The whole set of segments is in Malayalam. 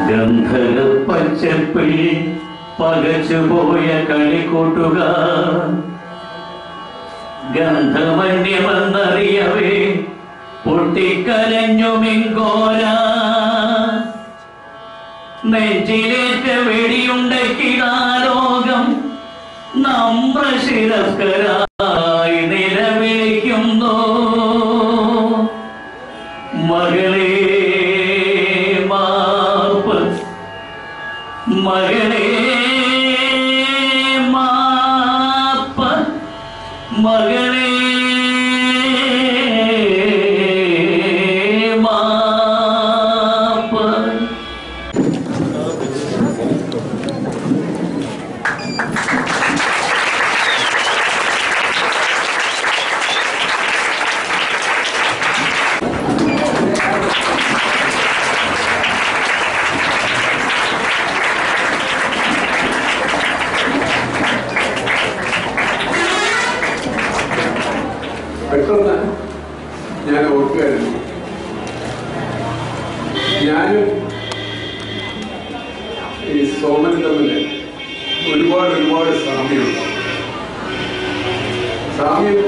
ഗന്ധക പച്ചപ്പിൽ പകച്ചുപോയ കളിക്കൂട്ടുകാർ ഗന്ധമന്യമെന്നറിയവേ പൊട്ടിക്കരഞ്ഞു മിങ്കോല നെഞ്ചിലേറ്റ വെടിയുണ്ടക്കിടാലോകം നമ്രശിരസ്കരായി നിലവിളിക്കുന്നു മകളെ മാപ്പ് മകളെ മാപ്പ് മകളെ മാപ്പ് പെട്ടെന്ന് ഞാൻ ഓർക്കുകയായിരുന്നു ഞാനും ഈ സോമൻ തമ്മിൽ ഒരുപാട് ഒരുപാട് സാമ്യമുണ്ട് സാമ്യം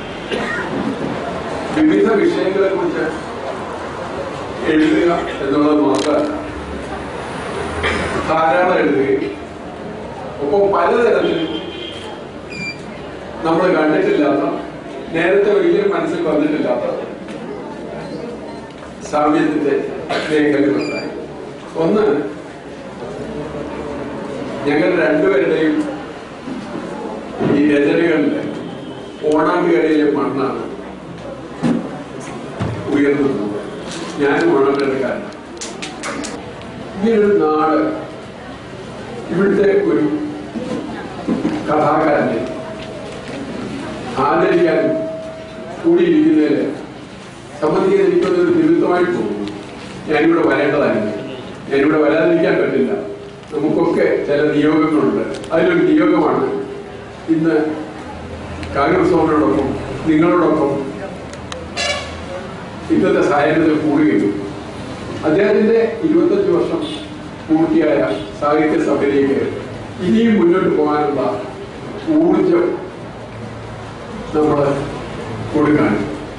വിവിധ വിഷയങ്ങളെ കുറിച്ച് എഴുതുക എന്നുള്ളത് മാത്രമല്ല ധാരാളം എഴുതുകയും ഒപ്പം പലതരത്തിൽ നമ്മൾ കണ്ടിട്ടില്ലാത്ത നേരത്തെ ഒരിക്കലും മനസ്സിൽ വന്നിട്ടില്ലാത്ത സാമ്യത്തിന്റെ മേഖലകളുണ്ടായി ഒന്ന് ഞങ്ങൾ രണ്ടുപേരുടെയും ഈ രചനകളിലെ ഓണാമ്പുകരയിലെ മണ്ണാണ് ഉയർന്നത് ഞാനും ഓണാമ്പുകരക്കാരനാണ് ഇങ്ങനൊരു നാട് ഇവിടുത്തെ ഒരു കഥാകാരനെ ആദരിക്കാൻ കൂടിയിരിക്കുന്നതിൽ സംബന്ധിക്കാൻ എനിക്കൊന്നൊരു നിമിത്തമായിട്ട് തോന്നുന്നു ഞാനിവിടെ വരേണ്ടതായിരുന്നു ഞാനിവിടെ വരാതിരിക്കാൻ പറ്റില്ല നമുക്കൊക്കെ ചില നിയോഗങ്ങളുണ്ട് അതിലൊരു നിയോഗമാണ് ഇന്ന് കാഗ്രസ് സോമനോടൊപ്പം നിങ്ങളോടൊപ്പം ഇന്നത്തെ സാഹചര്യത്തിൽ കൂടുകയും അദ്ദേഹത്തിന്റെ ഇരുപത്തഞ്ച് വർഷം പൂർത്തിയായ സാഹിത്യ സഭയിലേക്ക് ഇനിയും മുന്നോട്ട് പോകാനുള്ള ഊർജം നമ്മൾ കൊടുക്കാൻ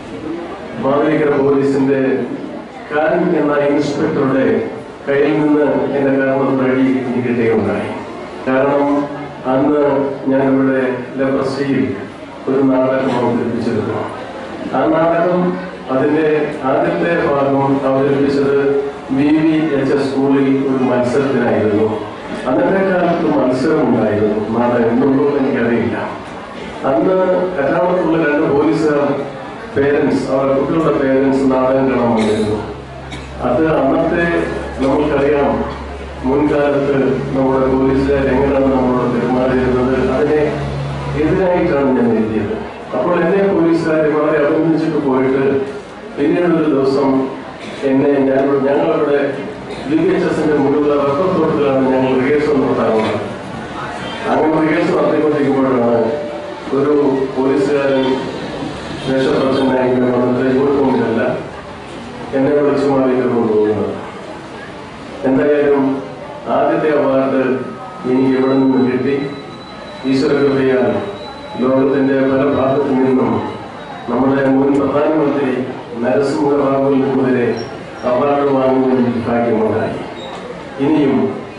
മാവേലിക്കര പോലീസിന്റെ കാരൻ എന്ന ഇൻസ്പെക്ടറുടെ കയ്യിൽ നിന്ന് എന്റെ കാരണം വഴി എനിക്ക് കിട്ടുകയുണ്ടായി കാരണം അന്ന് ഞാൻ ഇവിടെ ലെപ്രസിയിൽ ഒരു നാടകം അവതരിപ്പിച്ചിരുന്നു ആ നാടകം അതിന്റെ ആദ്യത്തെ ഭാഗം അവതരിപ്പിച്ചത് വി വി എച്ച് എസ് സ്കൂളിൽ ഒരു മത്സരത്തിനായിരുന്നു അന്നത്തെ കാലത്ത് മത്സരം ഉണ്ടായിരുന്നു നാടകം എന്തുകൊണ്ടോ എനിക്കറിയില്ല അന്ന് എറണാകുളത്തുള്ള രണ്ട് പോലീസുകാർ പേരൻസ് അവരുടെ കുട്ടികളുടെ പേരൻസ് നാടകം കാണാൻ വന്നിരുന്നു അത് അന്നത്തെ നമുക്കറിയാം മുൻകാലത്ത് നമ്മുടെ പോലീസുകാർ എങ്ങനെയാണ് നമ്മളോട് പെരുമാറിയിരുന്നത് അതിനെ എതിരായിട്ടാണ് ഞാൻ എഴുതിയത് അപ്പോൾ എന്നെ പോലീസുകാർ വളരെ അഭിനന്ദിച്ചിട്ട് പോയിട്ട് പിന്നീട് ഒരു ദിവസം എന്നെ ഞാൻ ഞങ്ങളുടെ ബി എച്ച് എസിന്റെ മുകളിലുള്ള റബ്ബർ ഞങ്ങൾ റിഹേഴ്സൽ നടത്താറുള്ളത് അങ്ങനെ റിഹേഴ്സൽ നടത്തിക്കൊണ്ടിരിക്കുമ്പോഴാണ് ഒരു പോലീസുകാരൻ വേഷപ്രസന്നായി വന്നിട്ട് യൂണിഫോമിലല്ല എന്നെ വിളിച്ചു മാറിയിട്ട് കൊണ്ടുപോകുന്നത് എന്തായാലും ആദ്യത്തെ അവാർഡ് എനിക്ക് ഇവിടെ നിന്ന് കിട്ടി ഈശ്വര കൃപയാൽ ലോകത്തിന്റെ പല ഭാഗത്തു നിന്നും നമ്മുടെ മുൻ പ്രധാനമന്ത്രി നരസിംഹറാവുവിൽ മുതലേ അവാർഡ് വാങ്ങുവാൻ എനിക്ക് ഭാഗ്യമുണ്ടായി ഇനിയും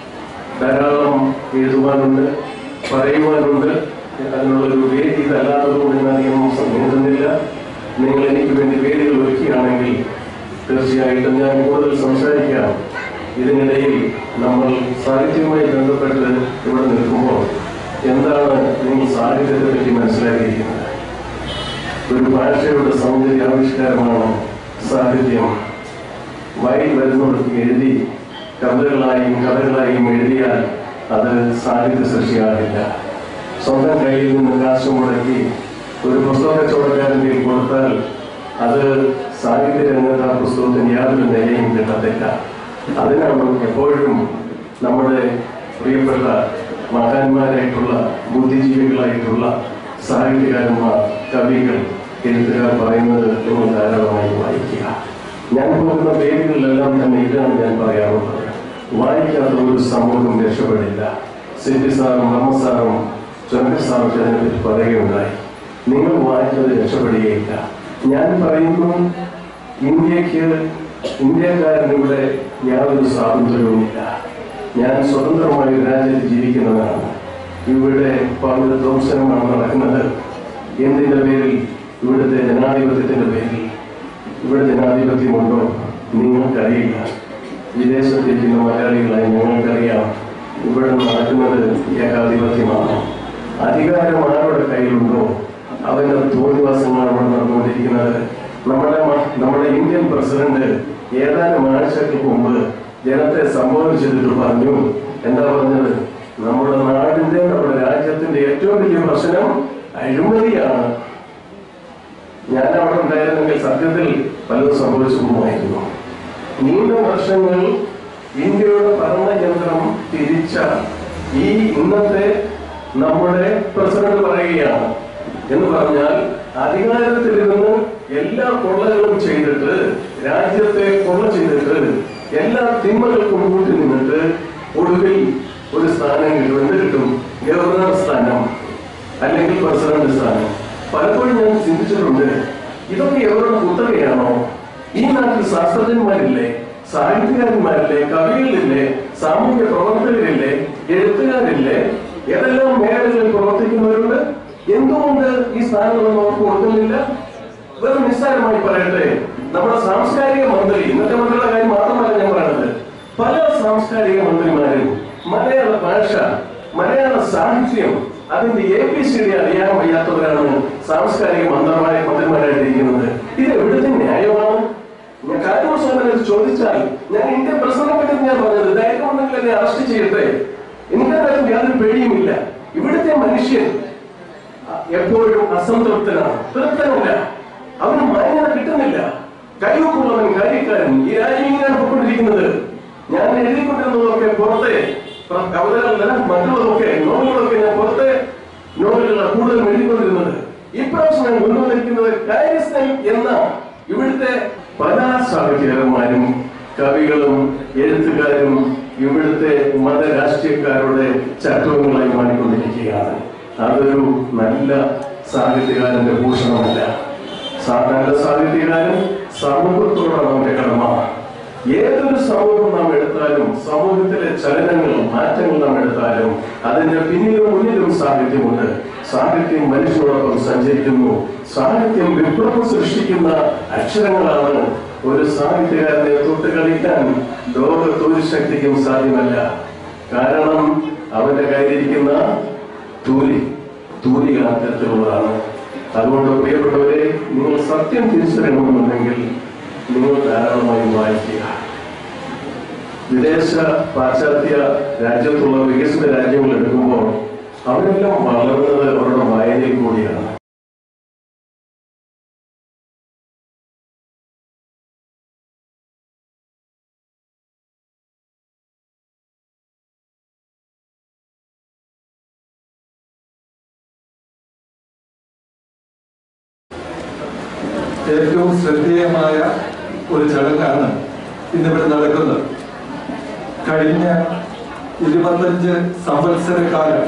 ധാരാളം എഴുതുവാനുണ്ട് പറയുവാനുണ്ട് അതിനുള്ളൊരു വേദി ഇതല്ലാത്തതുകൊണ്ട് ഞാൻ അധികം സമീപിക്കുന്നില്ല നിങ്ങൾ എനിക്ക് വേണ്ടി വേദികൾ ഒരുക്കുകയാണെങ്കിൽ തീർച്ചയായിട്ടും ഞാൻ കൂടുതൽ സംസാരിക്കാം ഇതിനിടയിൽ നമ്മൾ സാഹിത്യവുമായി ബന്ധപ്പെട്ട് ഇവിടെ നിൽക്കുമ്പോൾ എന്താണ് നിങ്ങൾ സാഹിത്യത്തെ പറ്റി മനസ്സിലാക്കിയിരിക്കുന്നത് ഒരു ഭാഷയുടെ സൗന്ദര്യ ആവിഷ്കാരമാണ് സാഹിത്യം വയൽ വരുന്നവർക്ക് എഴുതി കവിതകളായും കഥകളായും എഴുതിയാൽ അത് സാഹിത്യ സൃഷ്ടിയാകില്ല സ്വന്തം കയ്യിൽ നിന്ന് കാശ് മുടക്കി ഒരു പുസ്തക കച്ചവടക്കാരൻ്റെ കയ്യിൽ കൊടുത്താൽ അത് സാഹിത്യ രംഗത്ത് ആ പുസ്തകത്തിന് യാതൊരു നിലയും കിട്ടത്തില്ല അതിനാണ് എപ്പോഴും നമ്മുടെ പ്രിയപ്പെട്ട മഹാന്മാരായിട്ടുള്ള ബുദ്ധിജീവികളായിട്ടുള്ള സാഹിത്യകാരന്മാർ കവികൾ എഴുത്തുകാർ പറയുന്നത് നിങ്ങൾ ധാരാളമായി വായിക്കുക ഞാൻ പോകുന്ന വേദികളിലെല്ലാം തന്നെ ഇതാണ് ഞാൻ പറയാറുള്ളത് വായിക്കാത്ത ഒരു സമൂഹം രക്ഷപ്പെടില്ല സിറ്റി സാറും മമ്മ സാറും ചൊന്ന സാറും അതിനെപ്പറ്റി പറയുകയുണ്ടായി നിങ്ങൾ വായിച്ചത് രക്ഷപ്പെടുകയില്ല ഞാൻ പറയുന്നു ഇന്ത്യക്ക് ഇന്ത്യക്കാരനിവിടെ യാതൊരു സ്വാതന്ത്ര്യവുമില്ല ഞാൻ സ്വതന്ത്രമായ ഒരു രാജ്യത്ത് ജീവിക്കുന്നതാണ് ഇവിടെ പല ധ്വംസനമാണ് നടക്കുന്നത് എന്തിന്റെ പേരിൽ ഇവിടുത്തെ ജനാധിപത്യത്തിന്റെ പേരിൽ ഇവിടെ ജനാധിപത്യമുണ്ടോ നിങ്ങൾക്കറിയില്ല വിദേശത്തിരിക്കുന്ന മലയാളികളായി ഞങ്ങൾക്കറിയാം ഇവിടെ നടക്കുന്നത് ഏകാധിപത്യമാണ് അധികാരം ആരുടെ കയ്യിലുണ്ടോ അവന്റെ തോന്നിവാസങ്ങളാണ് ഇവിടെ നടന്നുകൊണ്ടിരിക്കുന്നത് നമ്മുടെ മ- നമ്മുടെ ഇന്ത്യൻ പ്രസിഡന്റ് ഏതാനും ആഴ്ചകൾക്ക് മുമ്പ് ജനത്തെ സംബോധന ചെയ്തിട്ട് പറഞ്ഞു എന്താ പറഞ്ഞത് നമ്മുടെ നാടിന്റെ നമ്മുടെ രാജ്യത്തിന്റെ ഏറ്റവും വലിയ പ്രശ്നം അഴിമതിയാണ് ഞാൻ അവിടെ ഉണ്ടായിരുന്നെങ്കിൽ സത്യത്തിൽ പലതും സംഭവിച്ചു പോകുമായിരുന്നു നീണ്ട വർഷങ്ങൾ ഇന്ത്യയുടെ ഭരണയന്ത്രം തിരിച്ച ഈ ഇന്നത്തെ നമ്മുടെ പ്രസിഡന്റ് പറയുകയാണ് എന്ന് പറഞ്ഞാൽ അധികാരത്തിലിരുന്ന് എല്ലാ കൊള്ളകളും ചെയ്തിട്ട് രാജ്യത്തെ കൊള്ള ചെയ്തിട്ട് എല്ലാ തിന്മകൾക്കും കൂട്ടി നിന്നിട്ട് ഒടുവിൽ ഒരു സ്ഥാനം കിട്ടും എന്ത് കിട്ടും ഗവർണർ സ്ഥാനം അല്ലെങ്കിൽ പ്രസിഡന്റ് സ്ഥാനം പലപ്പോഴും ഞാൻ ചിന്തിച്ചിട്ടുണ്ട് ഇതൊക്കെ എവരുടെ കുത്തകയാണോ ഈ നാട്ടിൽ ശാസ്ത്രജ്ഞന്മാരില്ലേ സാഹിത്യകാരന്മാരില്ലേ കവികളില്ലേ സാമൂഹ്യ പ്രവർത്തകരില്ലേ എഴുത്തുകാരില്ലേ ഏതെല്ലാം മേഖലകളിൽ പ്രവർത്തിക്കുന്നവരുണ്ട് എന്തുകൊണ്ട് ഈ സ്ഥാനങ്ങളൊന്നും അവർക്ക് കൊടുക്കുന്നില്ല വെറും നിസ്സാരമായി പറയട്ടെ നമ്മുടെ സാംസ്കാരിക മന്ത്രി ഇന്നത്തെ മന്ത്രിയുടെ കാര്യം മാത്രമല്ല ഞാൻ പറയുന്നത് പല സാംസ്കാരിക മന്ത്രിമാരും മലയാള ഭാഷ മലയാള സാഹിത്യം അതിന്റെ എ പി സി ഡി അറിയാൻ വയ്യാത്തവരാണ് സാംസ്കാരിക മന്ത്രിമാരെ മന്ത്രിമാരായിട്ടിരിക്കുന്നത് ഇത് എവിടുത്തെ ന്യായമാണ് ഞാൻ കാര്യവശാലും ചോദിച്ചാൽ ഞാൻ ഇന്ത്യൻ പ്രസിഡന്റിനെ പറ്റി ഞാൻ പറഞ്ഞത് ധൈര്യമുണ്ടെങ്കിൽ എന്നെ അറസ്റ്റ് ചെയ്യട്ടെ എനിക്കതിനകത്ത് യാതൊരു പേടിയുമില്ല ഇവിടുത്തെ മനുഷ്യൻ എപ്പോഴും അസംതൃപ്തനാണ് തൃപ്തനല്ല അവന് മാന്യത കിട്ടുന്നില്ല കൈവക്കുള്ളവൻ കാര്യക്കാരൻ ഈ രാജ്യം ഇങ്ങനെയാണ് പോയിക്കൊണ്ടിരിക്കുന്നത് ഞാൻ എഴുതിക്കൊണ്ടിരുന്നതൊക്കെ പുറത്തെ പ്ര- കവിതകളല്ല മറ്റുള്ളതൊക്കെ നോവലുകളൊക്കെ ഞാൻ പുറത്തെ നോവലുകളാണ് കൂടുതൽ എഴുതിക്കൊണ്ടിരുന്നത് ഇപ്രാവശ്യം ഞാൻ കൊണ്ടുവന്നിരിക്കുന്നത് കാര്യസ്ഥൻ എന്ന ഇവിടുത്തെ പല സാഹിത്യകാരന്മാരും കവികളും എഴുത്തുകാരും ഇവിടുത്തെ മതരാഷ്ട്രീയക്കാരുടെ ചട്ടവങ്ങളായി മാറിക്കൊണ്ടിരിക്കുകയാണ് അതൊരു നല്ല സാഹിത്യകാരന്റെ ഭൂഷണമല്ല സാധാരണ സാഹിത്യകാരൻ സമൂഹത്തോടാണ് അവന്റെ കടമ ഏതൊരു സമൂഹം നാം എടുത്താലും സമൂഹത്തിലെ ചലനങ്ങൾ മാറ്റങ്ങൾ നാം എടുത്താലും അതിന്റെ പിന്നിലും മുന്നിലും സാഹിത്യമുണ്ട് സാഹിത്യം മനുഷ്യനോടൊപ്പം സഞ്ചരിക്കുന്നു സാഹിത്യം വിപ്ലവം സൃഷ്ടിക്കുന്ന അക്ഷരങ്ങളാണ് ഒരു സാഹിത്യകാരനെ തൊട്ട് കളിക്കാൻ ലോകത്തൊരു ശക്തിക്കും സാധ്യമല്ല കാരണം അവന്റെ കയ്യിലിരിക്കുന്ന തൂലി തൂലിക അത്തരത്തിലുള്ളതാണ് അതുകൊണ്ട് പ്രിയപ്പെട്ടവരെ നിങ്ങൾ സത്യം തിരിച്ചറിയണമെന്നുണ്ടെങ്കിൽ നിങ്ങൾ ധാരാളമായി വായിക്കുക വിദേശ പാശ്ചാത്യ രാജ്യത്തുള്ള വികസിത രാജ്യങ്ങൾ എടുക്കുമ്പോൾ അവരെല്ലാം വളർന്നത് അവരുടെ വായനയിൽ കൂടിയാണ് ഏറ്റവും ശ്രദ്ധേയമായ ഒരു ചടങ്ങാണ് ഇന്നിവിടെ നടക്കുന്നത് കഴിഞ്ഞ ഇരുപത്തഞ്ച് സംവത്സരക്കാലം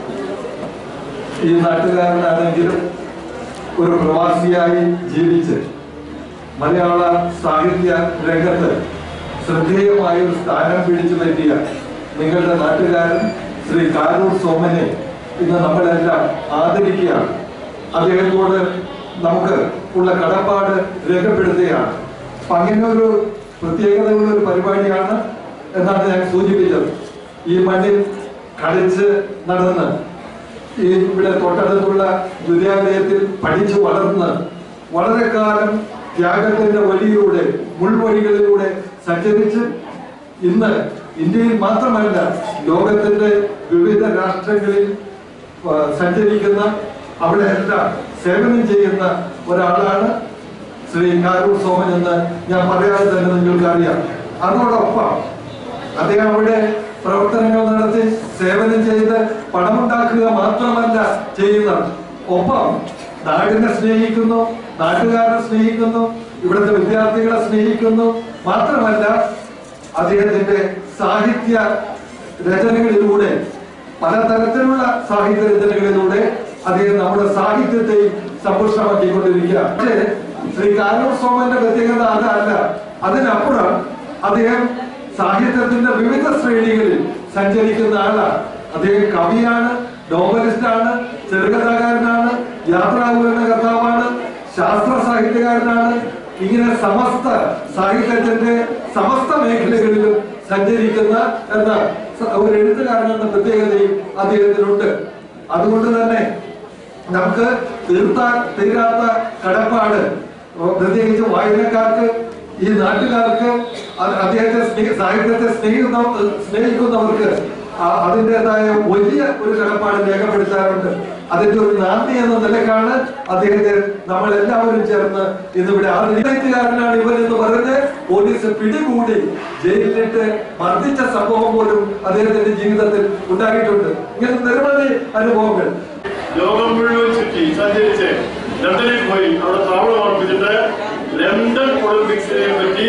ഈ നാട്ടുകാരനാണെങ്കിലും ഒരു പ്രവാസിയായി ജീവിച്ച് മലയാള സാഹിത്യ രംഗത്ത് ശ്രദ്ധേയമായ ഒരു സ്ഥാനം പിടിച്ചു പറ്റിയ നിങ്ങളുടെ നാട്ടുകാരൻ ശ്രീ കാരൂർ സോമനെ ഇന്ന് നമ്മളെല്ലാം ആദരിക്കുകയാണ് അദ്ദേഹത്തോട് നമുക്ക് ഉള്ള കടപ്പാട് രേഖപ്പെടുത്തുകയാണ് അപ്പൊ അങ്ങനെ ഒരു പ്രത്യേകതയുള്ള ഒരു പരിപാടിയാണ് എന്നാണ് ഞാൻ സൂചിപ്പിച്ചത് ഈ മണ്ണിൽ കളിച്ച് നടന്ന് ഈ ഇവിടെ തൊട്ടടുത്തുള്ള വിദ്യാലയത്തിൽ പഠിച്ചു വളർന്ന് വളരെ കാലം ത്യാഗത്തിന്റെ വഴിയിലൂടെ മുൾവഴികളിലൂടെ സഞ്ചരിച്ച് ഇന്ന് ഇന്ത്യയിൽ മാത്രമല്ല ലോകത്തിന്റെ വിവിധ രാഷ്ട്രങ്ങളിൽ ആ, സഞ്ചരിക്കുന്ന അവിടെ എല്ലാം സേവനം ചെയ്യുന്ന ഒരാളാണ് ശ്രീ കാരൂർ സോമൻ എന്ന് ഞാൻ പറയാതെ തന്നെ നിങ്ങൾക്ക് അറിയാം അതോടൊപ്പം അദ്ദേഹം അവിടെ പ്രവർത്തനങ്ങൾ നടത്തി സേവനം ചെയ്ത് പണമുണ്ടാക്കുക മാത്രമല്ല ചെയ്യുന്നത് ഒപ്പം നാടിനെ സ്നേഹിക്കുന്നു നാട്ടുകാരെ സ്നേഹിക്കുന്നു ഇവിടുത്തെ വിദ്യാർത്ഥികളെ സ്നേഹിക്കുന്നു മാത്രമല്ല അദ്ദേഹത്തിന്റെ സാഹിത്യ രചനകളിലൂടെ പലതരത്തിലുള്ള സാഹിത്യ രചനകളിലൂടെ അദ്ദേഹം നമ്മുടെ സാഹിത്യത്തെയും സമ്പുഷ്ടമാക്കിക്കൊണ്ടിരിക്കുക പക്ഷേ ശ്രീ കാരൂർ സോമന്റെ പ്രത്യേകത അതല്ല അതിനപ്പുറം അദ്ദേഹം സാഹിത്യത്തിന്റെ വിവിധ ശ്രേണികളിൽ സഞ്ചരിക്കുന്ന ആളാണ് അദ്ദേഹം കവിയാണ് നോവലിസ്റ്റാണ് ചെറുകഥാകാരനാണ് യാത്രാവിവരണ കർത്താവാണ് ശാസ്ത്ര സാഹിത്യകാരനാണ് ഇങ്ങനെ സമസ്ത സാഹിത്യത്തിന്റെ സമസ്ത മേഖലകളിലും സഞ്ചരിക്കുന്ന എന്ന സ- ഒരു എഴുത്തുകാരൻ എന്ന പ്രത്യേകതയും അദ്ദേഹത്തിനുണ്ട് അതുകൊണ്ട് തന്നെ നമുക്ക് തീർത്താൻ തീരാത്ത കടപ്പാട് പ്രത്യേകിച്ച് വായനക്കാർക്ക് ഈ നാട്ടുകാർക്ക് അത് അദ്ദേഹത്തെ സ്നേഹ സാഹിത്യത്തെ സ്നേഹിക്കുന്ന സ്നേഹിക്കുന്നവർക്ക് ആ- അതിൻ്റെതായ വലിയ ഒരു കടപ്പാട് രേഖപ്പെടുത്താറുണ്ട് അതിന്റെ ഒരു നാന്ദി എന്ന നിലക്കാണ് അദ്ദേഹത്തെ നമ്മൾ എല്ലാവരും ചേർന്ന് ഇന്നിവിടെ ആദരിക്കാരനാണ് ഇവൻ എന്ന് പറഞ്ഞ് പോലീസ് പിടികൂടി ജയിലിലിട്ട് മർദ്ദിച്ച സംഭവം പോലും അദ്ദേഹത്തിന്റെ ജീവിതത്തിൽ ഉണ്ടായിട്ടുണ്ട് ഇങ്ങനെ നിരവധി അനുഭവങ്ങൾ ലോകം മുഴുവൻ ചുറ്റി സഞ്ചരിച്ച് ലണ്ടനിൽ പോയി അവിടെ താവളം ഉറപ്പിച്ചിട്ട് ലണ്ടൻ ഒളിമ്പിക്സിനെ പറ്റി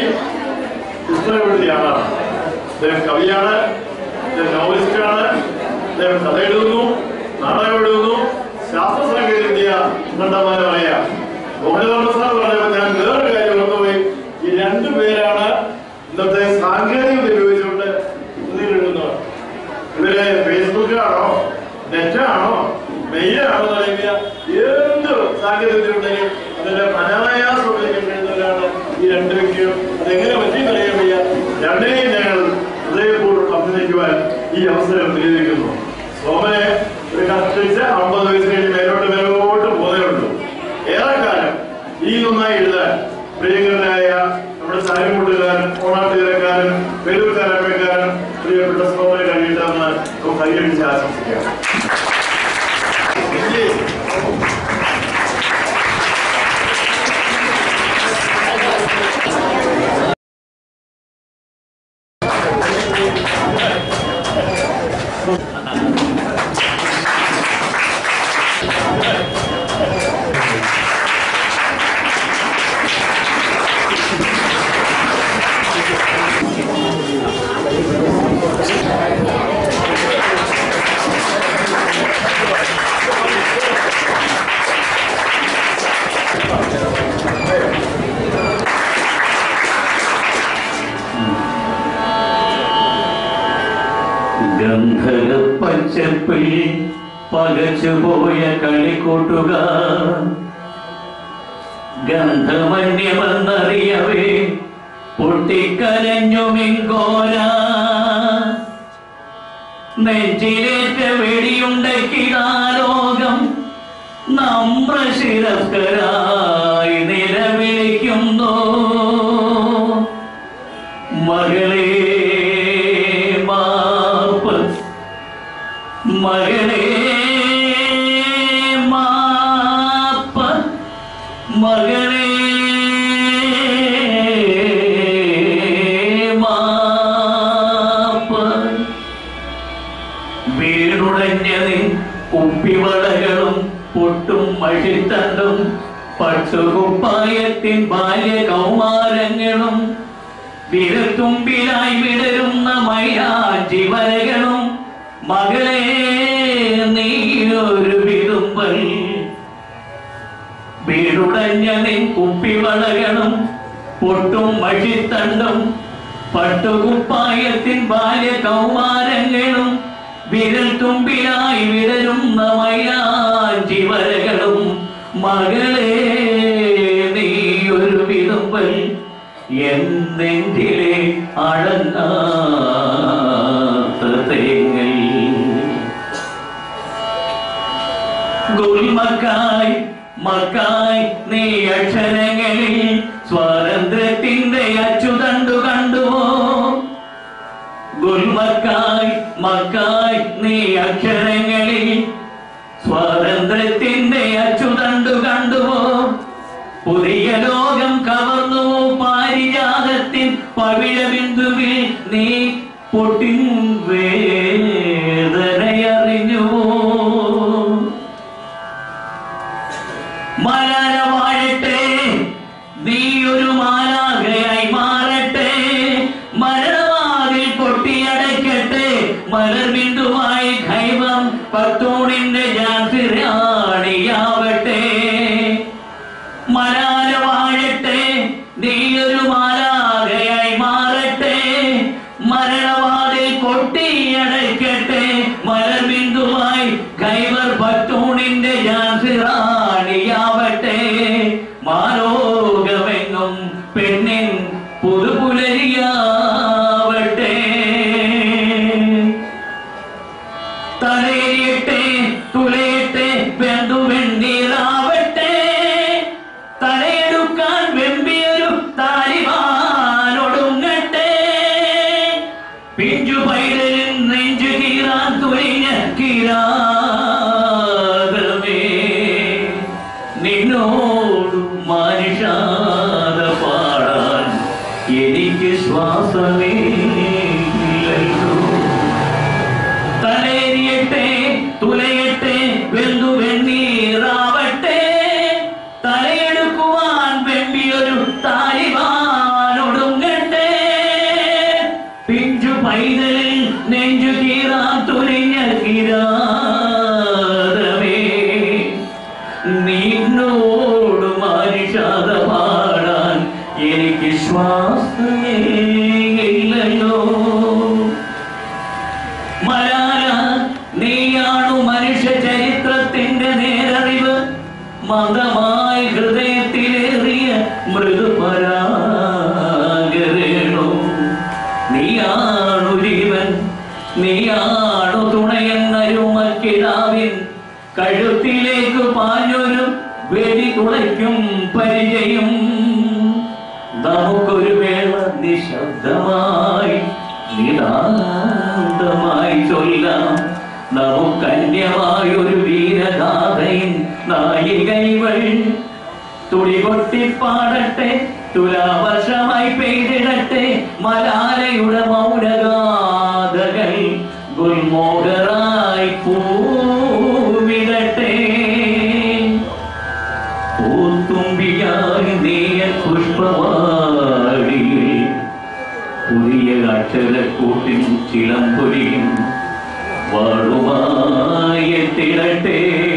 പുസ്തകം എഴുതിയ ആളാണ് അദ്ദേഹം കവിയാണ് അദ്ദേഹം നോവലിസ്റ്റാണ് അദ്ദേഹം കഥ എഴുതുന്നു നാടകം എഴുതുന്നു ശാസ്ത്ര സാങ്കേതിക വിദ്യ കണ്ടമാനമായ മോഹനവർമ്മ സാർ പറഞ്ഞപ്പോൾ ഞാൻ വേറൊരു കാര്യം ഓർത്തുപോയി ഈ രണ്ടു പേരാണ് ഇന്നത്തെ സാങ്കേതിക വിദ്യ ഉപയോഗിച്ചുകൊണ്ട് കൃതികൾ എഴുതുന്നവർ ഇവര് ഫേസ്ബുക്കാണോ നെറ്റാണോ മെയിലാണോ തുടങ്ങിയ എന്ത് സാങ്കേതികത ഉണ്ടെങ്കിൽ അതിന്റെ അനായാസം ഉപയോഗിക്കാൻ കഴിയുന്നവരാണ് ഈ രണ്ട് വ്യക്തികളും അതെങ്ങനെ പറ്റിയെന്ന് അറിയാൻ വയ്യ രണ്ടിനെയും ഞങ്ങൾ ഹൃദയപൂർവ്വം അഭിനയിക്കുവാൻ ഈ അവസരം വിനിയോഗിക്കുന്നു സോമനെ ഒരു കഷ്ടിച്ച് അമ്പത് വയസ്സ് കഴിഞ്ഞ് മേലോട്ട് മേലോട്ട് പോതേ ഉള്ളൂ ഏറെക്കാലം ഈ നന്നായി എഴുതാൻ പ്രിയങ്കരനായ നമ്മുടെ സാരിമുട്ടുകാരൻ ഓണാട്ടുകാരൻ പെരുക്കാരൻ പ്രിയപ്പെട്ട സോമനെ കഴിയട്ടെന്ന് നമുക്ക് കൈയടിച്ച് ആശംസിക്കാം ഗന്ധക പച്ചപ്പിൽ പകച്ചുപോയ കളിക്കൂട്ടുകാർ ഗന്ധമന്യമെന്നറിയവേ പൊട്ടിക്കരഞ്ഞു മിങ്കോല നെഞ്ചിലേറ്റ വെടിയുണ്ടക്കിടാലോകം നമ്രശിരസ്കരായി നിലവിളിക്കുന്നു മകളെ മാപ്പ് മകളെ മാപ്പ് മകളെ മാപ്പ് വീടുടഞ്ഞതി കുപ്പിവളകളും പൊട്ടും മഷിത്തണ്ടും പട്ടുകുപ്പായത്തിൻ ബാല്യ കൗമാരങ്ങളും വിരത്തുമ്പിലായി വിടരുന്ന മൈരാജി വരകളും മകളെ നീയൊരു വിതുമ്പൽ വീടുടഞ്ഞ നിൻ കുപ്പിവളകളും പൊട്ടും മഷിത്തണ്ടും പട്ടുകുപ്പായത്തിൻ ബാല്യ കൗമാരങ്ങളും വിരൽ തുമ്പിലായി വിടരുന്ന മൈരാജി വരകളും മകളെ നീയൊരു വിതുമ്പൽ എന്നെങ്കിലെ അടങ്ങാത്ത തേങ്ങൽ ഗുൽമക്കായി മക്കായി നീ അക്ഷരങ്ങളിൽ സ്വാതന്ത്ര്യത്തിന്റെ അച്ചുതണ്ടു കണ്ടുവോ ഗുൽമക്കായി മക്കായി നീ അക്ഷരങ്ങളിൽ സ്വാതന്ത്ര്യത്തിന്റെ അച്ചുതണ്ടു കണ്ടുവോ പുതിയ ലോകം കവർന്നു പാരിജാതത്തിൻ പവിഴ ബിന്ദുവിൽ നീ പൊട്ടിൻ വേദനയറിഞ്ഞുവോ മലര വാഴട്ടെ നീ ഒരു മാലാകയായി മാറട്ടെ മരണവാതിൽ പൊട്ടിയ പെണ്ണിൻ പുതുപുലരിയാവട്ടെ തലയിട്ടെ തുലയട്ടെ വെന്തു വെണ്ണീറാവട്ടെ തലയെടുക്കാൻ വെമ്പിയൊരു താലിമാനൊടുങ്ങട്ടെ പിഞ്ചു പൈതലിൻ നെഞ്ചു കീറാൻ തുനിഞ്ഞ കിരാതമേ നിന്നോട് മനുഷാത പാടാൻ എനിക്ക് ശ്വാസമേ ഇല്ലല്ലോ തലേരിയട്ടെ തുലയട്ടെ വെന്തു വെണ്ണീറാവട്ടെ തലയെടുക്കുവാൻ വെമ്പിയൊരു താലിബാനൊടുങ്ങട്ടെ പിഞ്ചു പൈതലിൽ നെഞ്ചു കീറാൻ തുനിഞ്ഞ കിരാതമേ നിന്നോട് മനുഷാത പാടാൻ എനിക്ക് ശ്വാസമേ ഇല്ലല്ലോ മലാല നീയാണു മനുഷ്യ ചരിത്രത്തിന്റെ നേരറിവ് മന്ദമായി ഹൃദയത്തിലേറിയ മൃദുപരാഗരേണു നീയാണു ജീവൻ നീയാണു തുണയെന്നരുമക്കിടാവിൻ കഴുത്തിലേക്ക് പാഞ്ഞൊരു വെടി തുളയ്ക്കും പരിചയം നമുക്കൊരു വേള നിശബ്ദമായി നിതാന്തമായി ചൊല്ലാം നമുക്കന്യമായൊരു വീരഗാഥയിൻ നായികൈവൾ തുടികൊട്ടി പാടട്ടെ തുലാവർഷമായി പെയ്തിടട്ടെ മലാലയുടെ മൗനഗാഥകൾ ഗുൽമോഹറായി പൂവിടട്ടെ പൂത്തുമ്പിയായി നീയൻ പുഷ്പവാടിയിൽ പുതിയ അക്ഷരക്കൂട്ടിൻ ചിലമ്പൊലിയും വാഴുമായെത്തിടട്ടെ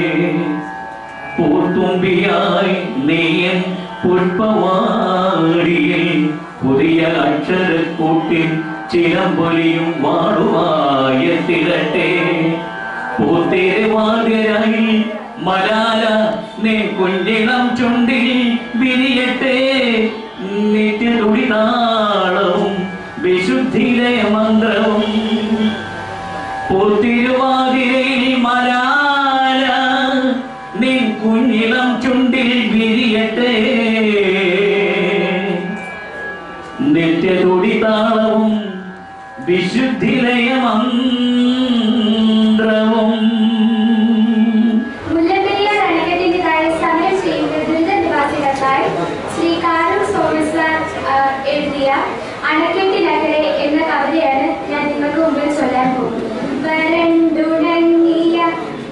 പൂത്തുമ്പിയായി നീയൻ പുഷ്പവാടിയിൽ പുതിയ അക്ഷരക്കൂട്ടിൻ ചിലമ്പൊലിയും വാഴുമായെത്തിടട്ടെ പൂത്തേവാതിരായി മലാല നീ കുഞ്ഞിളം ചുണ്ടിൽ വിരിയട്ടെ നിത്യതുടിതാളവും വിശുദ്ധിയിലെ മന്ത്രവും പൂത്തിരുവാതിരയിൽ മലാല നിൻ കുഞ്ഞിളം ചുണ്ടിൽ വിരിയട്ടെ നിത്യതുടിതാളവും വിശുദ്ധിലയ മന്ത്രവും മുല്ലപ്പെരിയാർ അണക്കെട്ടിനെതിരായി സമരം ചെയ്യുന്ന ദുരിത നിവാസികൾക്കായി ശ്രീ കാരം സോമസ്ലാൻ ആ, എഴുതിയ അണക്കെട്ടിനകരെ എന്ന കവിതയാണ് ഞാൻ നിങ്ങൾക്ക് മുമ്പിൽ ചൊല്ലാൻ പോകുന്നത് വരണ്ടുണങ്ങിയ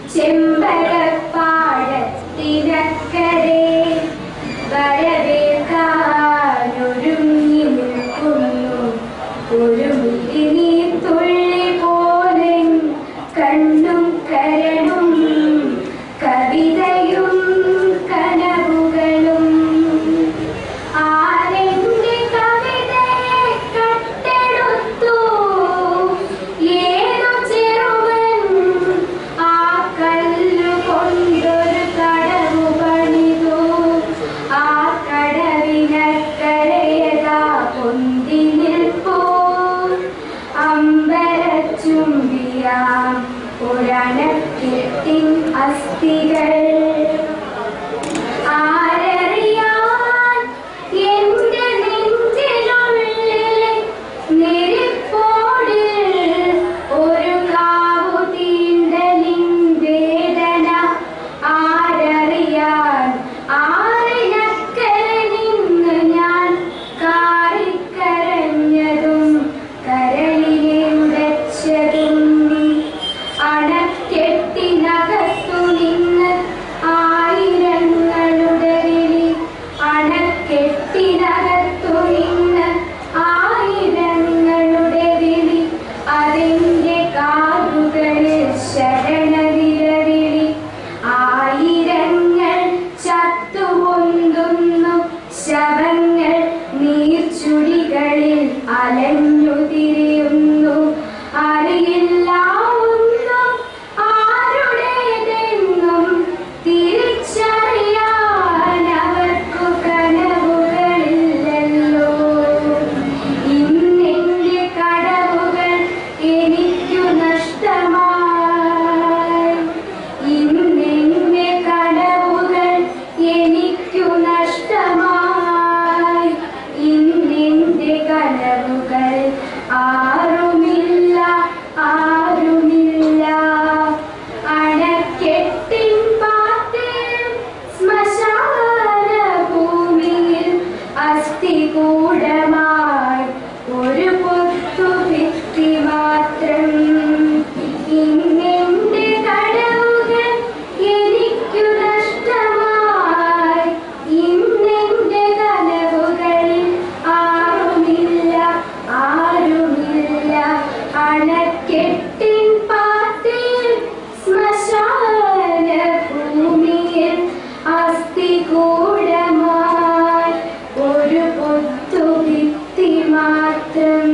ചെമ്പകപ്പാടത്തിനക്കരെ വരവേൽക്കാനൊരുങ്ങി നിൽക്കുന്നു ഒരു മിഴിനീർ തുള്ളി പോലെ കണ്ണും കരളും കവിതയും കനവുകളും ആരെന്റെ കവിതയെ കട്ടെടുത്തു ഏതു ചെറുവൻ ആ കല്ലു കൊണ്ടൊരു കടവു പണിതു ആ കടവിനക്കരയതാ പൊന്തി നിൽപ്പൂ അമ്പരച്ചുംബിയാം പുരാണക്കെട്ടിൻ അസ്ഥികൾ ആരറിയാൻ എന്റെ നെഞ്ചിനുള്ളിൽ നെരിപ്പോടിൽ ഒരു കാവു തീണ്ടലിൻ വേദന ആരറിയാൻ ആറിനക്കരെ നിന്ന് ഞാൻ കാറിക്കരഞ്ഞതും കരളിനെ ഉടച്ചതും അണക്കെട്ടിനകത്തു നിന്ന് ആയിരങ്ങളുടെ വിളി അണക്കെട്ടിനകത്തു നിന്ന് ആയിരങ്ങളുടെ വിളി അതിന്റെ കാതുകളിൽ ശരണവിരവിളി ആയിരങ്ങൾ ചത്തുപൊന്തുന്നു ശവങ്ങൾ നീർച്ചുഴികളിൽ അലഞ്ഞു തിരിയുന്നു അറിയില്ല ഒന്നും ആരുടേതെന്നും തിരിച്ചറിയാൻ അവർക്കു കനവുകളില്ലല്ലോ കൂടമായി ഒരു പൊത്തു ഭിത്തി മാത്രം ഇന്നെന്റെ കടവുകൾ എനിക്കു നഷ്ടമായി ഇന്നെന്റെ കനവുകളിൽ ആരുമില്ല ആരുമില്ല അണക്കെട്ടിൻ പാത്തിൽ ശ്മശാന ഭൂമിയിൽ അസ്ഥി കൂടമായി ഒരു പൊത്തു ഭിത്തി മാത്രം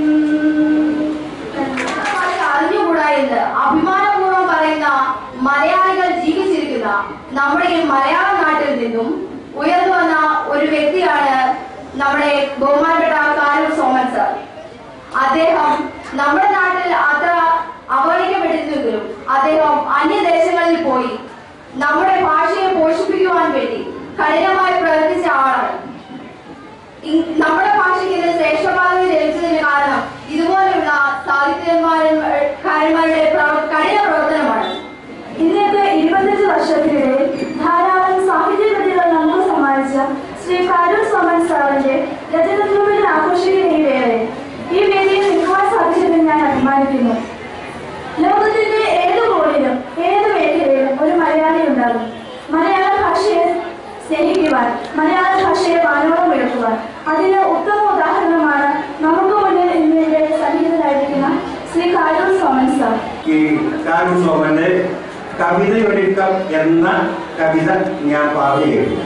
ഭാഷ അറിഞ്ഞുകൂടാ എന്ന് അഭിമാനപൂർവ്വം പറയുന്ന മലയാളികൾ ജീവിച്ചിരിക്കുന്ന നമ്മുടെ ഈ മലയാള നാട്ടിൽ നിന്നും ഉയർന്നു വന്ന ഒരു വ്യക്തിയാണ് നമ്മുടെ ബഹുമാനപ്പെട്ട കാരൂർ സോമൻ സർ അദ്ദേഹം നമ്മുടെ നാട്ടിൽ അത്ര അവഗണിക്കപ്പെട്ടിരുന്നെങ്കിലും അദ്ദേഹം അന്യദേശങ്ങളിൽ പോയി നമ്മുടെ ഭാഷയെ പോഷിപ്പിക്കുവാൻ വേണ്ടി കഠിനമായി പ്രവർത്തിച്ച ആളാണ് ഇ- നമ്മുടെ ഭാഷയ്ക്ക് ഇന്ന് ശ്രേഷ്ഠപാതവി ലഭിച്ചതിന് കാരണം ഇതുപോലെയുള്ള സാഹിത്യകാരന്മാരുടെ പ്രവ- കഠിന പ്രവർത്തനമാണ് ഇന്നത്തെ ഇരുപത്തഞ്ച് വർഷത്തിനിടയിൽ ധാരാളം സാഹിത്യ കൃതികൾ നമുക്ക് സമ്മാനിച്ച ശ്രീ കാരൂർ സോമൻ സാറിന്റെ രജതത്വമിൽ ആഘോഷിക്കുന്ന ഈ വേളയിൽ ഈ വേദിയിൽ നിൽക്കുവാൻ സാധിച്ചതിൽ ഞാൻ അഭിമാനിക്കുന്നു ലോകത്തിന്റെ ഏത് കോണിലും ഏത് മേഖലയിലും ഒരു മലയാളി ഉണ്ടാകും മലയാള ഭാഷയെ സ്നേഹിക്കുവാൻ മലയാള ഭാഷയെ വാനോളം ഉയർത്തുവാൻ അതിന് ഉത്തമ ഉദാഹരണമാണ് നമുക്ക് മുന്നിൽ ഇന്നിവിടെ സന്നിഹിതരായിരിക്കുന്ന ശ്രീ കാരൂർ സോമൻ സാർ ഈ കാരൂർ സോമന്റെ കവിതയൊരുക്കം എന്ന കവിത ഞാൻ പറയുകയാണ്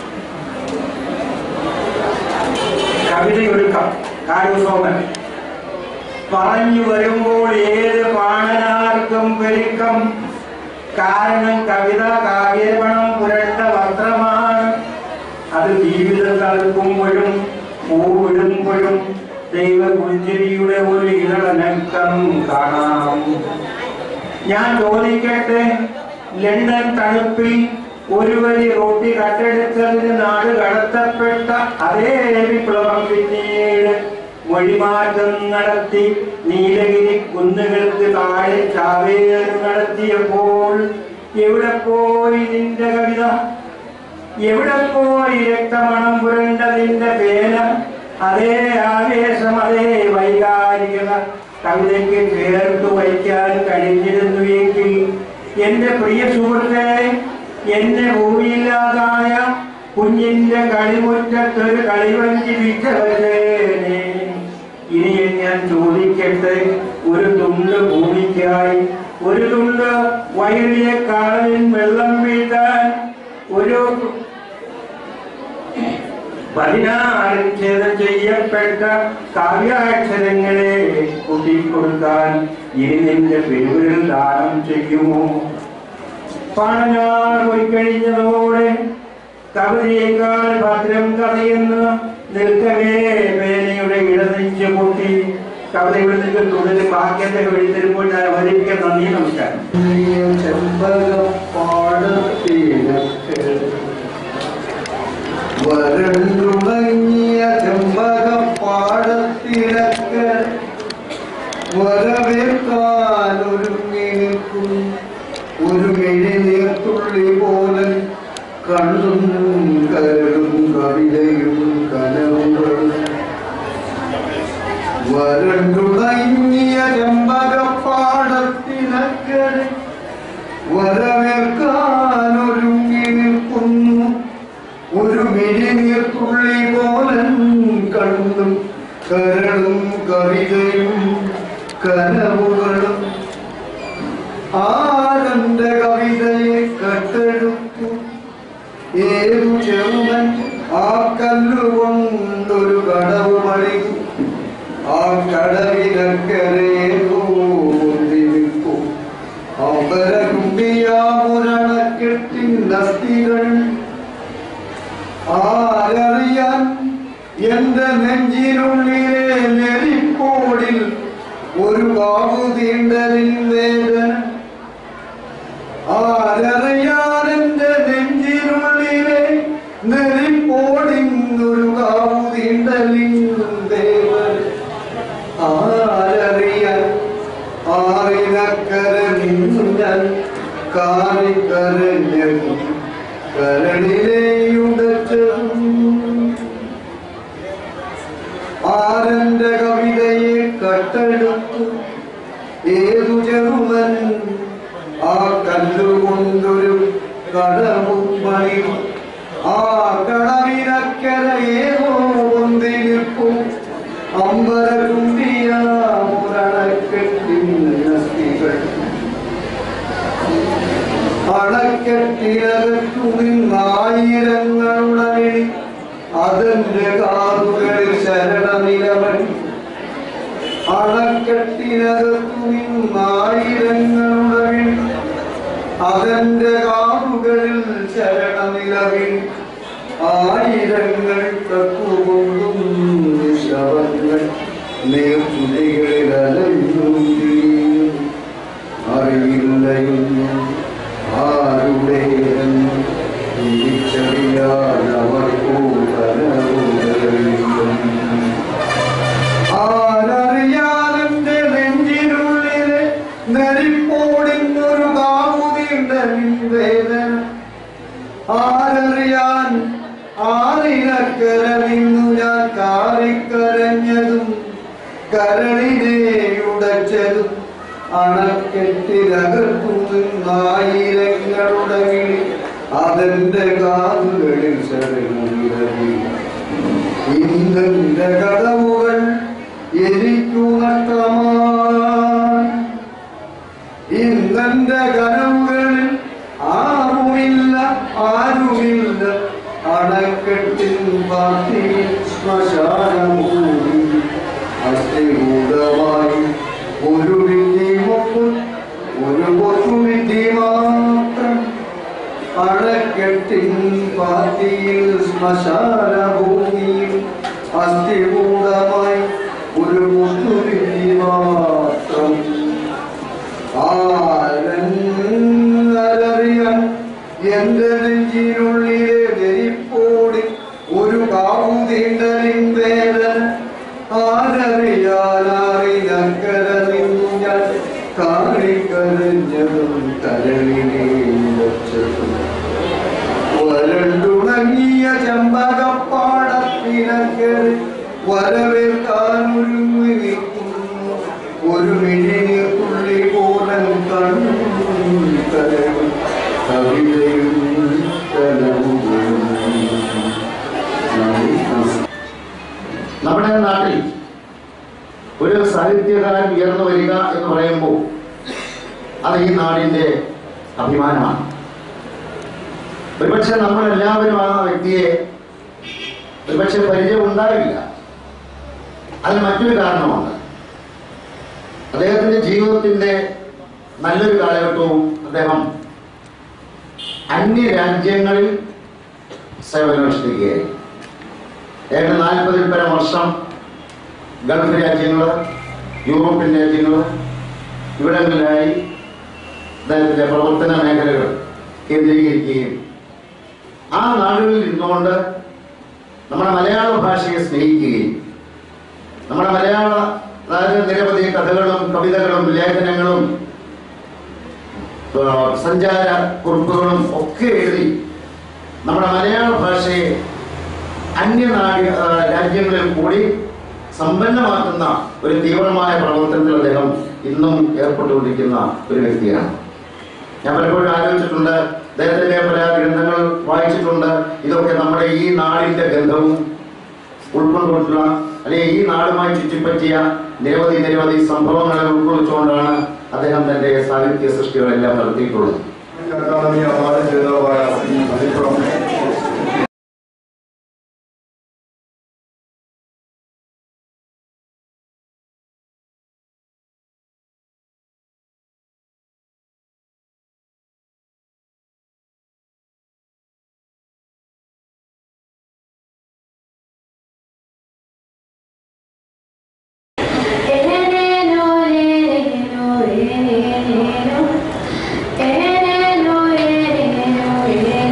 കവിതയൊരുക്കം കാരൂർ സോമൻ പറഞ്ഞു വരുമ്പോൾ ഏത് പാണനാർക്കും പെരുക്കം കാരണം കവിത കാവ്യപണം പുരണ്ട വസ്ത്രമാണ് അത് ജീവിതം തളുക്കുമ്പോഴും പൂവിടുമ്പോഴും ദൈവ പുഞ്ചിരിയുടെ ഒരു ഇളനക്കം കാണാം ഞാൻ ചോദിക്കട്ടെ ലണ്ടൻ തണുപ്പിൽ ഒരു വരി റോട്ടി കട്ടെടുത്തതിന് നാട് കടത്തപ്പെട്ട അതേ വിപ്ലവം പിന്നീട് മൊഴിമാറ്റം നടത്തി നീലഗിരി കുന്നുകൾക്ക് താഴെ ചാവേറ് നടത്തിയപ്പോൾ എവിടെ പോയി നിന്റെ കവിത എവിടെ പോയി രക്തമണം പുരണ്ട നിന്റെ പേന അതേ ആവേശം അതേ വൈകാരികത കവിതയ്ക്ക് ചേർത്ത് വയ്ക്കാൻ കഴിഞ്ഞിരുന്നു എങ്കിൽ എന്റെ പ്രിയ സുഹൃത്തെ എന്നെ ഭൂമിയില്ലാതായ കുഞ്ഞിന്റെ കളിമുറ്റത്തൊരു കളിവഞ്ചി വിറ്റവച്ചേനെ ഇനി ഞാൻ ചോദിക്കട്ടെ ഒരു തുണ്ട് ഭൂമിക്കായി ഒരു തുണ്ട് വയറിലെ കാലിൽ വെള്ളം വീഴ്ത്താൻ ഒരു പതിനാറ് ഛേദം ചെയ്യപ്പെട്ട കാവ്യാക്ഷരങ്ങളെ കൂട്ടിക്കൊടുക്കാൻ ഇനി നിന്റെ പേരിൽ ദാനം ചെയ്യുമോ പണഞ്ഞാർ പോയി കഴിഞ്ഞതോടെ കവിതയേക്കാൾ ഭദ്രം കഥയെന്ന് നിൽക്കവേ പേനയുടെ ഇടനെഞ്ച് പൊട്ടി കവിതയുടെ നിങ്ങൾ തുടരും ബാക്കിയത്തെ എഴുതരുമ്പോൾ ഞാൻ വരിക നന്ദി നമസ്കാരം വരണ്ടുണങ്ങിയ ചെമ്പകപ്പാടത്തിലക്ക് വരവേൽക്കാൻ ഒരുങ്ങി നിൽക്കും ഒരു മിഴി നീർത്തുള്ളി പോലെ കണ്ണും കരളും കവിതയും കനവുകളും വരണ്ടുണങ്ങിയ ചെമ്പകപ്പാടത്തിലക്ക് വരവേൽക്കാൻ ഒരുങ്ങി നിൽക്കുന്നു ഒരു മിഴിനീർത്തുള്ളി പോലൻ കണ്ണും കരളും കവിതയും കനവുകളും ആരന്റെ കവിതയെ കട്ടെടുത്തു ഏതു ചെറുവൻ ആ കല്ലുകൊണ്ടൊരു കടവ് പണിതു ആ കടവിനക്കരേതോ നിൽക്കും അമ്പരകുമ്പിയാമുരണക്കെട്ടിൻ അസ്ഥികൾ ആരറിയാൻ എന്റെ നെഞ്ചിനുള്ളിലെ നെരിപ്പോടിൽ ഒരു കാവു തീണ്ടലിൻ വേദന ആരറിയാൻ എന്റെ നെഞ്ചിനുള്ളിലെ നെരിപ്പോടിൻ ഒരു കാവു തീണ്ടലിൻ വേദന ആരറിയാൻ ആറിനക്കര നിന്നു ഞാൻ കാറിക്കരഞ്ഞു കരളിലെയുടച്ചും ആരന്റെ കവിതയെ കട്ടെടുത്തു ഏതു ചെറുവൻ ആ കല്ലുകൊണ്ടൊരു കടവും പണി ആ കടവിനക്കര ഏതോ ഒന്നിരിപ്പു അമ്പര കുണ്ടിയ മുരണക്കെട്ടിന്നസ്തികൾ അണക്കെട്ടിനകത്തു നിന്നായിരങ്ങളുടെ വിളി അതിന്റെ കാതുകളിൽ ശരണനിലവൻ അണക്കെട്ടിനകത്തു നിന്നായിരങ്ങളുടെ വിളി അതിന്റെ കാതുകളിൽ ശരണനിലവിൽ ആയിരങ്ങൾ തക്കുകൊണ്ടും ശവങ്ങൾ നേർച്ചുതികളിൽ അലഞ്ഞും തിരിയും അറിയില്ലയൊന്നും ആരുടെയെന്നും തിരിച്ചറിയാൻ അവർക്കു കനവുകളിലും ആരറിയാതെന്റെ നെഞ്ചിനുള്ളിലെ നെരിപ്പോടിന്നൊരു കാമുതിണ്ട വേദന ആരറിയാൻ ആറിനക്കര നിന്നു ഞാൻ കാറിക്കരഞ്ഞതും കരളിനെ ഉടച്ചതും അണക്കെട്ടിനകത്തു നിന്നായിരങ്ങളുടെ വിളി അതെന്റെ കാതുകളിൽ ശരണി ഇന്നെന്റെ കടവുകൾ എനിക്കു നഷ്ടമായി ഇന്നെന്റെ കനവുകളിൽ ആരുമില്ല ആരുമില്ല അണക്കെട്ടിൻ പാത്തി ശ്മശാനമൂടി അസ്ഥികൂടമായി ഒരു വിധി മുക്കും ഒരു കൊച്ചു വിധി മാത്രം അണക്കെട്ടിൻ പാത്തിയിൽ ശ്മശാനഭൂമിയിൽ അസ്ഥികൂടമായി ഒരു കൊച്ചു വിധി മാത്രം ആരറിയാൻ എന്റെ നെഞ്ചിനുള്ളിലെ നെരിപ്പോടി ഒരു കാവുതീണ്ടലിൻ വേദന ആരറിയാനാറിനക്കര നിന്നു ഞാൻ കാണിക്കരഞ്ഞതും കരളിനെ വച്ചതും വരണ്ടുണങ്ങിയ ചെമ്പകപ്പാടത്തിനക്കരെ വരവേൽക്കാൻ ഒരുങ്ങി നിൽക്കുന്നു ഒരു മിഴിനീർത്തുള്ളി പോലൻ കണ്ണും കവിതയും കലവുകളും നമ്മുടെ നാട്ടിൽ ഒരു സാഹിത്യകാരൻ ഉയർന്നു വരിക എന്ന് പറയുമ്പോൾ അത് ഈ നാടിന്റെ അഭിമാനമാണ് ഒരുപക്ഷെ നമ്മൾ എല്ലാവരും ആ വ്യക്തിയെ ഒരുപക്ഷെ പരിചയം ഉണ്ടാവില്ല അതിന് മറ്റൊരു കാരണമുണ്ട് അദ്ദേഹത്തിന്റെ ജീവിതത്തിന്റെ നല്ലൊരു കാലഘട്ടവും അദ്ദേഹം അന്യ രാജ്യങ്ങളിൽ സേവനമനുഷ്ഠിക്കുകയായി ഏതാണ്ട് നാൽപ്പതിൽ പരം വർഷം ഗൾഫ് രാജ്യങ്ങൾ യൂറോപ്യൻ രാജ്യങ്ങൾ ഇവിടങ്ങളിലായി അദ്ദേഹത്തിന്റെ പ്രവർത്തന മേഖലകൾ കേന്ദ്രീകരിക്കുകയും ആ നാടുകളിൽ നിന്നുകൊണ്ട് നമ്മുടെ മലയാള ഭാഷയെ സ്നേഹിക്കുകയും നമ്മുടെ മലയാള അതായത് നിരവധി കഥകളും കവിതകളും ലേഖനങ്ങളും ആ, സഞ്ചാര കുറിപ്പുകളും ഒക്കെ എഴുതി നമ്മുടെ മലയാള ഭാഷയെ അന്യനാട് ആ, രാജ്യങ്ങളിൽ കൂടി സമ്പന്നമാക്കുന്ന ഒരു തീവ്രമായ പ്രവർത്തനത്തിൽ അദ്ദേഹം ഇന്നും ഏർപ്പെട്ടുകൊണ്ടിരിക്കുന്ന ഒരു വ്യക്തിയാണ് ഞാൻ പലപ്പോഴും ആലോചിച്ചിട്ടുണ്ട് അദ്ദേഹത്തിന്റെ പല ഗ്രന്ഥങ്ങൾ വായിച്ചിട്ടുണ്ട് ഇതൊക്കെ നമ്മുടെ ഈ നാടിന്റെ ഗന്ധവും ഉൾക്കൊണ്ടുകൊണ്ടുള്ള അല്ലെങ്കിൽ ഈ നാടുമായി ചുറ്റിപ്പറ്റിയ നിരവധി നിരവധി സംഭവങ്ങളെ ഉൾക്കൊള്ളിച്ചുകൊണ്ടാണ് അദ്ദേഹം തന്റെ സാഹിത്യ സൃഷ്ടികളെല്ലാം നടത്തിയിട്ടുള്ളത് അക്കാദമി അവാർഡ് ജേതാവായ ശ്രീ മണിപ്പുറം ഏനേനോ ഏനേനോ ഏനേനോ ഏനേനോ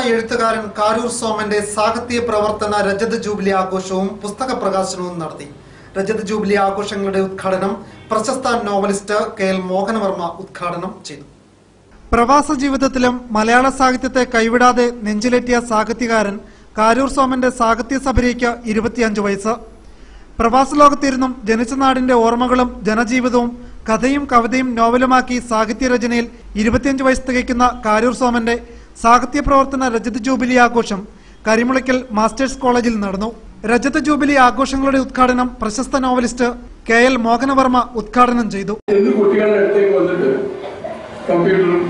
പ്രശസ്തനായ എഴുത്തുകാരൻ കാരൂർ സോമന്റെ സാഹിത്യ പ്രവർത്തന രജത ജൂബിലി ആഘോഷവും പുസ്തക പ്രകാശനവും നടത്തി രജത ജൂബിലി ആഘോഷങ്ങളുടെ ഉദ്ഘാടനം പ്രശസ്ത നോവലിസ്റ്റ് കെ എൽ മോഹനവർമ്മ ഉദ്ഘാടനം ചെയ്തു പ്രവാസ ജീവിതത്തിലും മലയാള സാഹിത്യത്തെ കൈവിടാതെ നെഞ്ചിലേറ്റിയ സാഹിത്യകാരൻ കാരൂർ സോമന്റെ സാഹിത്യ സഭരയ്ക്ക് ഇരുപത്തിയഞ്ച് വയസ്സ് പ്രവാസ ലോകത്തിരുന്നും ജനിച്ച നാടിന്റെ ഓർമ്മകളും ജനജീവിതവും കഥയും കവിതയും നോവലുമാക്കി സാഹിത്യരചനയിൽ ഇരുപത്തിയഞ്ച് വയസ്സ് തികയ്ക്കുന്ന കാരൂർ സോമന്റെ സാഹിത്യ പ്രവർത്തന രജത ജൂബിലി ആഘോഷം കരിമുളയ്ക്കൽ മാസ്റ്റേഴ്സ് കോളേജിൽ നടന്നു രജത ജൂബിലി ആഘോഷങ്ങളുടെ ഉദ്ഘാടനം പ്രശസ്ത നോവലിസ്റ്റ് കെ എൽ മോഹനവർമ്മ ഉദ്ഘാടനം ചെയ്തു ഇന്ന് കുട്ടികളുടെ അടുത്തേക്ക് വന്നിട്ട് കമ്പ്യൂട്ടറും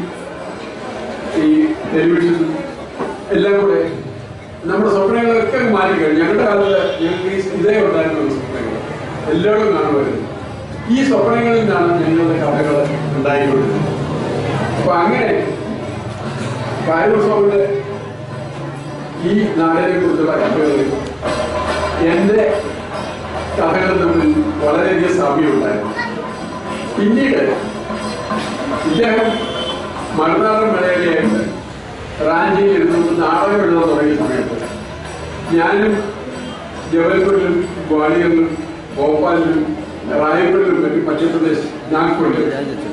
ഈ ടെലിവിഷനും എല്ലാം കൂടെ നമ്മുടെ സ്വപ്നങ്ങളൊക്കെ മാറിക്കഴിഞ്ഞു ഞങ്ങളുടെ കാലത്ത് ഞങ്ങൾക്ക് ഈ ഇതേ ഉണ്ടായിരുന്ന സ്വപ്നങ്ങൾ എല്ലാവരും കാണുമായിരുന്നു ഈ സ്വപ്നങ്ങളിൽ നിന്നാണ് ഞങ്ങളുടെ കഥകൾ ഉണ്ടായിക്കൊണ്ടിരുന്നത് അപ്പൊ അങ്ങനെ കായലോത്സവത്തിന്റെ ഈ നാടിനെ കുറിച്ചുള്ള കഥകളിൽ എന്റെ കഥകൾ തമ്മിൽ വളരെയധികം സാമ്യമുണ്ടായിരുന്നു പിന്നീട് ഇദ്ദേഹം മലനാടൻ മലയാളിയായിട്ട് റാഞ്ചിയിൽ ഇരുന്ന് നാടകം എഴുതാൻ തുടങ്ങിയ സമയത്ത് ഞാനും ജബൽപൂരിലും ഗ്വാളിയറിലും ഭോപ്പാലിലും റായ്പൂരിലും മറ്റും മധ്യപ്രദേശ് നാഗ്പൂരിലും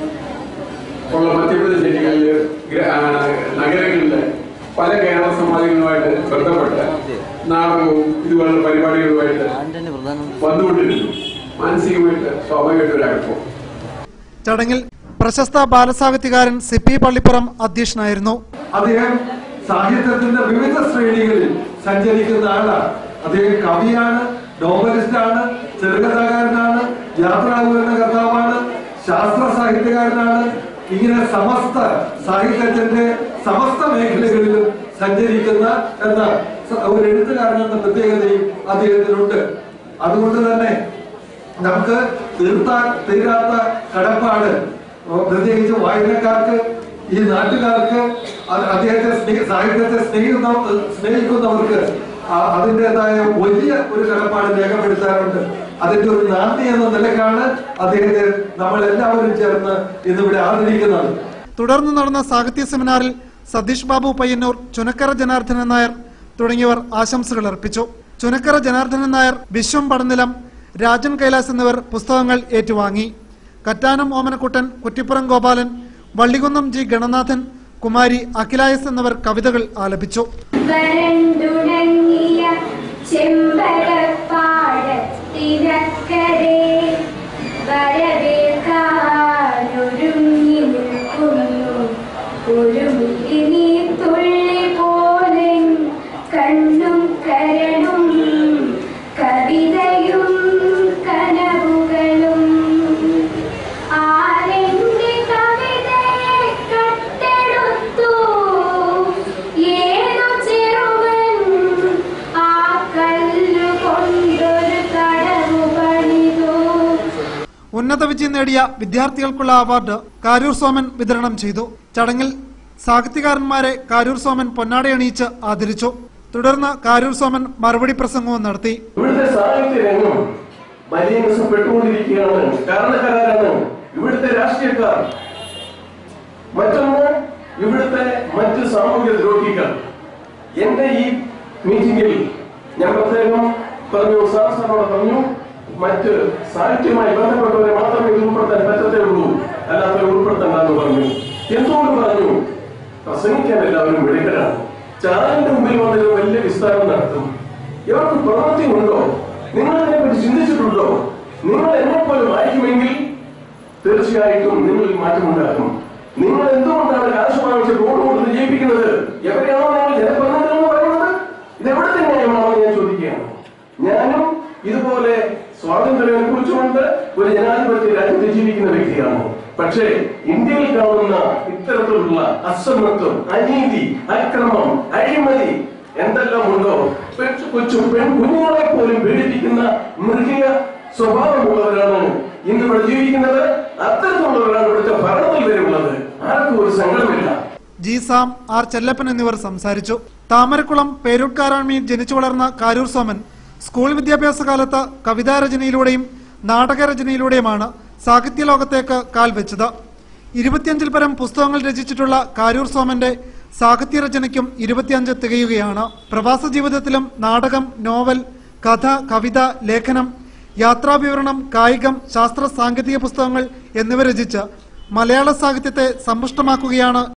ഉള്ള മധ്യപ്രദേശ് ജില്ലകളിലെ ഗ്ര- ആ, നഗരങ്ങളിലെ പല കേരള സമാജങ്ങളുമായിട്ട് ബന്ധപ്പെട്ട് നാടകവും ഇതുപോലുള്ള പരിപാടികളുമായിട്ട് വന്നുകൊണ്ടിരുന്നു മാനസികമായിട്ട് സ്വാഭാവികമായിട്ട് ഒരു അടുപ്പം ചടങ്ങിൽ പ്രശസ്ത ബാലസാഹിത്യകാരൻ സിപ്പി പള്ളിപ്പുറം അധ്യക്ഷനായിരുന്നു അദ്ദേഹം സാഹിത്യത്തിന്റെ വിവിധ ശ്രേണികളിൽ സഞ്ചരിക്കുന്ന ആളാണ് അദ്ദേഹം കവിയാണ് നോവലിസ്റ്റാണ് ചെറുകഥാകാരനാണ് യാത്രാവിവരണ കർത്താവാണ് ശാസ്ത്ര സാഹിത്യകാരനാണ് ഇങ്ങനെ സമസ്ത സാഹിത്യത്തിന്റെ സമസ്ത മേഖലകളിലും സഞ്ചരിക്കുന്ന എന്ന സ- ഒരു എഴുത്തുകാരൻ എന്ന പ്രത്യേകതയും അദ്ദേഹത്തിനുണ്ട് അതുകൊണ്ട് തന്നെ നമുക്ക് തീർത്താൻ തീരാത്ത കടപ്പാട് പ്രത്യേകിച്ച് വായനക്കാർക്ക് ഈ നാട്ടുകാർക്ക് അത് അദ്ദേഹത്തെ സ്നേഹ സാഹിത്യത്തെ സ്നേഹിക്കുന്ന സ്നേഹിക്കുന്നവർക്ക് ആ- അതിൻ്റെതായ വലിയ ഒരു കടപ്പാട് രേഖപ്പെടുത്താറുണ്ട് അതിന്റെ ഒരു നാന്ദി എന്ന നിലക്കാണ് അദ്ദേഹത്തെ നമ്മൾ എല്ലാവരും ചേർന്ന് ഇന്നിവിടെ ആദരിക്കുന്നത് തുടർന്ന് നടന്ന സാഹിത്യ സെമിനാറിൽ സതീഷ് ബാബു പയ്യന്നൂർ ചുനക്കര ജനാർദ്ദനൻ നായർ തുടങ്ങിയവർ ആശംസകൾ അർപ്പിച്ചു ചുനക്കര ജനാർദ്ദനൻ നായർ വിശ്വം പടനിലം രാജൻ കൈലാസ് എന്നിവർ പുസ്തകങ്ങൾ ഏറ്റുവാങ്ങി കറ്റാനം ഓമനക്കുട്ടൻ കുറ്റിപ്പുറം ഗോപാലൻ വള്ളികുന്നം ജി ഗണനാഥൻ കുമാരി അഖിലായസ് എന്നിവർ കവിതകൾ ആലപിച്ചു വരണ്ടുണങ്ങിയ ചെമ്പകപ്പാടത്തിനക്കരെ വരവേൽക്കാനൊരുങ്ങി നിൽക്കുന്നു ഒരു മിഴിനീ തുള്ളി പോലെ കണ്ണും കരളും കവിതയും കനവുകളും ആരെന്റെ കവിതയെ കട്ടെടുത്തു ഏതു ചെറുവൻ ആ കല്ലു കൊണ്ടൊരു കടവു പണിതു ഉന്നത വിജയം നേടിയ വിദ്യാർത്ഥികൾക്കുള്ള അവാർഡ് കാരൂർ സോമൻ വിതരണം ചെയ്തു ചടങ്ങിൽ സാഹിത്യകാരന്മാരെ കാരൂർ സോമൻ പൊന്നാടയണിയിച്ച് ആദരിച്ചു തുടർന്ന് കാരൂർ സോമൻ മറുപടി പ്രസംഗവും നടത്തി ഇവിടുത്തെ സാഹിത്യ രംഗം മലിനീകരണപ്പെട്ടുകൊണ്ടിരിക്കുകയാണ് കാരണക്കാരാണ് ഇവിടുത്തെ രാഷ്ട്രീയക്കാർ മറ്റൊന്ന് ഇവിടുത്തെ മറ്റ് സാമൂഹ്യ ദ്രോഹികൾ എന്റെ ഈ മീറ്റിംഗിൽ ഞാൻ പ്രത്യേകം പറഞ്ഞു സാർ സാറിനോട് പറഞ്ഞു മറ്റ് സാഹിത്യവുമായി ബന്ധപ്പെട്ടവരെ മാത്രമേ ഇത് ഉൾപ്പെടുത്താൻ പറ്റത്തേ ഉള്ളൂ അല്ലാത്തവരെ ഉൾപ്പെടുത്തണ്ടെന്ന് പറഞ്ഞു എന്തുകൊണ്ട് പറഞ്ഞു പ്രസംഗിക്കാൻ എല്ലാവരും വെടിക്കലാണ് ചാനലിന്റെ മുമ്പിൽ വന്നൊരു വലിയ വിസ്താരം നടത്തും ഇവർക്ക് പ്രവൃത്തി ഉണ്ടോ നിങ്ങൾ അതിനെപ്പറ്റി ചിന്തിച്ചിട്ടുണ്ടോ നിങ്ങൾ എന്നെ പോലെ വായിക്കുമെങ്കിൽ തീർച്ചയായിട്ടും നിങ്ങളിൽ മാറ്റമുണ്ടാക്കും നിങ്ങൾ എന്തുകൊണ്ടാണ് കാശ് വാങ്ങിച്ച് റോഡ് കൊടുത്ത് ജയിപ്പിക്കുന്നത് എവിടെയാണോ നിങ്ങൾ ജനപ്രതിനിധികളെന്ന് പറയുന്നത് ഇത് എവിടുത്തെ ന്യായമാണെന്ന് ഞാൻ ചോദിക്കുകയാണ് ഞാനും ഇതുപോലെ സ്വാതന്ത്ര്യത്തെ കുറിച്ചുകൊണ്ട് ഒരു ജനാധിപത്യ രാജ്യത്ത് ജീവിക്കുന്ന വ്യക്തിയാണ് പക്ഷേ ഇന്ത്യയിൽ കാണുന്ന ഇത്തരത്തിലുള്ള അസമത്വം അനീതി അക്രമം അഴിമതി എന്തെല്ലാം ഉണ്ടോ കൊച്ചു കൊച്ചു പെൺ കുഞ്ഞുങ്ങളെ പോലും പീഡിപ്പിക്കുന്ന മൃഗീയ സ്വഭാവമുള്ളവരാണ് ഇന്ന് ഇവിടെ ജീവിക്കുന്നത് അത്തരത്തിലുള്ളവരാണ് ഇവിടുത്തെ ഭരണത്തിൽ വരെയുള്ളത് ആർക്കും ഒരു സങ്കടമില്ല ജി സാം ആർ ചെല്ലപ്പൻ എന്നിവർ സംസാരിച്ചു താമരക്കുളം പേരൂർക്കാരാൺമിയിൽ ജനിച്ചു വളർന്ന കാരൂർ സോമൻ സ്കൂൾ വിദ്യാഭ്യാസ കാലത്ത് കവിതാരചനയിലൂടെയും നാടകരചനയിലൂടെയുമാണ് സാഹിത്യ ലോകത്തേക്ക് കാൽ വെച്ചത് ഇരുപത്തിയഞ്ചിൽ പരം പുസ്തകങ്ങൾ രചിച്ചിട്ടുള്ള കാരൂർ സോമന്റെ സാഹിത്യരചനയ്ക്കും ഇരുപത്തിയഞ്ച് തികയുകയാണ് പ്രവാസ ജീവിതത്തിലും നാടകം നോവൽ കഥ കവിത ലേഖനം യാത്രാവിവരണം കായികം ശാസ്ത്ര സാങ്കേതിക പുസ്തകങ്ങൾ എന്നിവ രചിച്ച് മലയാള സാഹിത്യത്തെ സമ്പുഷ്ടമാക്കുകയാണ്